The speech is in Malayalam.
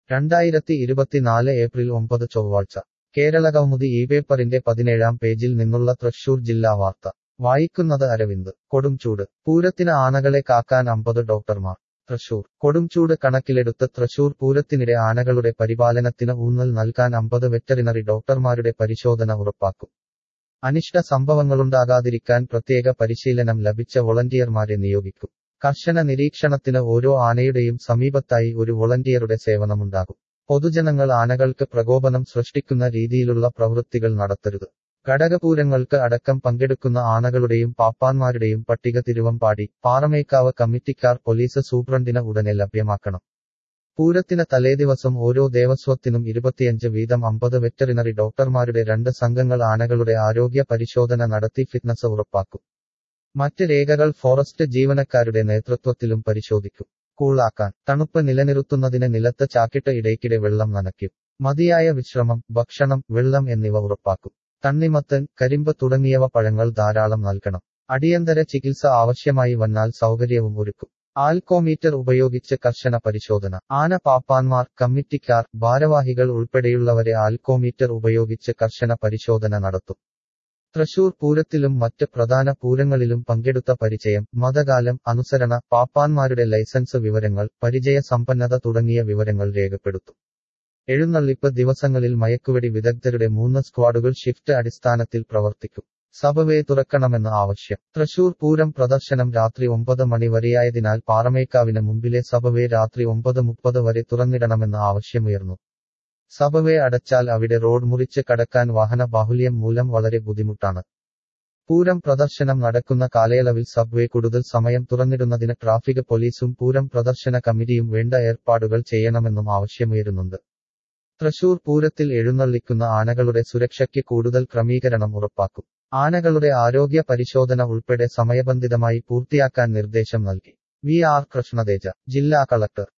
രണ്ടായിരത്തി ഇരുപത്തിനാല് ഏപ്രിൽ ഒമ്പത് ചൊവ്വാഴ്ച കേരളകൗമുദി ഈ പേപ്പറിന്റെ പതിനേഴാം പേജിൽ നിന്നുള്ള തൃശൂർ ജില്ലാ വാർത്ത വായിക്കുന്നത് അരവിന്ദ് കൊടുംചൂട് പൂരത്തിന് ആനകളെ കാക്കാൻ അമ്പത് ഡോക്ടർമാർ തൃശൂർ കൊടുംചൂട് കണക്കിലെടുത്ത് തൃശൂർ പൂരത്തിനിടെ ആനകളുടെ പരിപാലനത്തിന് ഊന്നൽ നൽകാൻ അമ്പത് വെറ്ററിനറി ഡോക്ടർമാരുടെ പരിശോധന ഉറപ്പാക്കും അനിഷ്ട സംഭവങ്ങളുണ്ടാകാതിരിക്കാൻ പ്രത്യേക പരിശീലനം ലഭിച്ച വോളണ്ടിയർമാരെ നിയോഗിക്കും കർശന നിരീക്ഷണത്തിന് ഓരോ ആനയുടെയും സമീപത്തായി ഒരു വോളണ്ടിയറുടെ സേവനമുണ്ടാകും പൊതുജനങ്ങൾ ആനകൾക്ക് പ്രകോപനം സൃഷ്ടിക്കുന്ന രീതിയിലുള്ള പ്രവൃത്തികൾ നടത്തരുത് ഘടകപൂരങ്ങൾക്ക് അടക്കം പങ്കെടുക്കുന്ന ആനകളുടെയും പാപ്പാന്മാരുടെയും പട്ടിക തിരുവമ്പാടി പാറമേക്കാവ് കമ്മിറ്റിക്കാർ പോലീസ് സൂപ്രണ്ടിന് ഉടനെ ലഭ്യമാക്കണം പൂരത്തിന് തലേദിവസം ഓരോ ദേവസ്വത്തിനും ഇരുപത്തിയഞ്ച് വീതം അമ്പത് വെറ്ററിനറി ഡോക്ടർമാരുടെ രണ്ട് സംഘങ്ങൾ ആനകളുടെ ആരോഗ്യ പരിശോധന നടത്തി ഫിറ്റ്നസ് ഉറപ്പാക്കും മറ്റ് രേഖകൾ ഫോറസ്റ്റ് ജീവനക്കാരുടെ നേതൃത്വത്തിലും പരിശോധിക്കും കൂളാക്കാൻ തണുപ്പ് നിലനിർത്തുന്നതിന് നിലത്ത് ചാക്കിട്ട് ഇടയ്ക്കിടെ വെള്ളം നനയ്ക്കും മതിയായ വിശ്രമം ഭക്ഷണം വെള്ളം എന്നിവ ഉറപ്പാക്കും തണ്ണിമത്തൻ കരിമ്പ് തുടങ്ങിയവ പഴങ്ങൾ ധാരാളം നൽകണം അടിയന്തര ചികിത്സ ആവശ്യമായി വന്നാൽ സൗകര്യവും ഒരുക്കും ആൽക്കോമീറ്റർ ഉപയോഗിച്ച് കർശന പരിശോധന ആന പാപ്പാന്മാർ കമ്മിറ്റിക്കാർ ഭാരവാഹികൾ ഉൾപ്പെടെയുള്ളവരെ ആൽക്കോമീറ്റർ ഉപയോഗിച്ച് കർശന പരിശോധന നടത്തും തൃശൂർ പൂരത്തിലും മറ്റ് പ്രധാന പൂരങ്ങളിലും പങ്കെടുത്ത പരിചയം മതകാലം അനുസരണ പാപ്പാന്മാരുടെ ലൈസൻസ് വിവരങ്ങൾ പരിചയ സമ്പന്നത തുടങ്ങിയ വിവരങ്ങൾ രേഖപ്പെടുത്തും എഴുന്നള്ളിപ്പ് ദിവസങ്ങളിൽ മയക്കുവെടി വിദഗ്ധരുടെ മൂന്ന് സ്ക്വാഡുകൾ ഷിഫ്റ്റ് അടിസ്ഥാനത്തിൽ പ്രവർത്തിക്കും സഭവേ തുറക്കണമെന്ന് ആവശ്യം തൃശൂർ പൂരം പ്രദർശനം രാത്രി ഒമ്പത് മണി വരെയായതിനാൽ പാറമേക്കാവിന് മുമ്പിലെ സഭവേ രാത്രി ഒമ്പത് മുപ്പത് വരെ തുറന്നിടണമെന്ന് ആവശ്യമുയർന്നു സഭവേ അടച്ചാൽ അവിടെ റോഡ് മുറിച്ച് കടക്കാൻ വാഹന ബാഹുല്യം മൂലം വളരെ ബുദ്ധിമുട്ടാണ് പൂരം പ്രദർശനം നടക്കുന്ന കാലയളവിൽ സബ്വേ കൂടുതൽ സമയം തുറന്നിടുന്നതിന് ട്രാഫിക് പോലീസും പൂരം പ്രദർശന കമ്മിറ്റിയും വേണ്ട ഏർപ്പാടുകൾ ചെയ്യണമെന്നും ആവശ്യമുയരുന്നുണ്ട് തൃശൂർ പൂരത്തിൽ എഴുന്നള്ളിക്കുന്ന ആനകളുടെ സുരക്ഷയ്ക്ക് കൂടുതൽ ക്രമീകരണം ഉറപ്പാക്കും ആനകളുടെ ആരോഗ്യ പരിശോധന ഉൾപ്പെടെ സമയബന്ധിതമായി പൂർത്തിയാക്കാൻ നിർദ്ദേശം നൽകി വി ആർ കൃഷ്ണതേജ ജില്ലാ കളക്ടർ